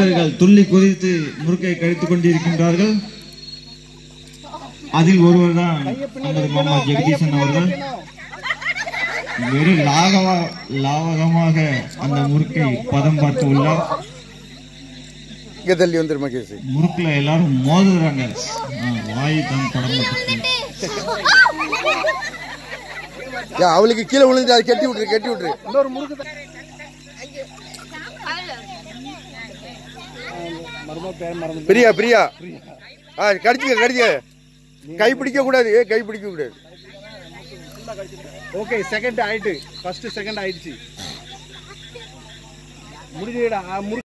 வீரர்கள் துள்ளி குதித்து முறுக்கை கடித்துக் கொண்டிருக்கின்றார்கள் அதில் ஒருவர் தான் நமது மாமா ஜெகதீசன் அவர்கள் வெறும் லாகவா லாவகமாக அந்த முறுக்கை பதம் பார்த்து உள்ளார் இங்கே தள்ளி வந்துரு மகேஷ் முறுக்குல எல்லாரும் மோதுறாங்க ஆ, வாய் தான் படம் பார்த்துச்சு. ஏன் அவளுக்கு கீழே விழுந்து அதை கட்டி விட்டுரு கட்டி விட்டுரு இன்னொரு முறுக்கு தான். மருமக பேர் மறந்து பிரியா பிரியா ஆ கடிச்சுக்க கடிச்சுக்க கை பிடிக்க கூடாது ஏ, கை பிடிக்க கூடாது ஓகே செகண்ட் ஆயிட்டு ஃபர்ஸ்ட் செகண்ட் ஆயிடுச்சு முடிஞ்சுடா முறுக்கு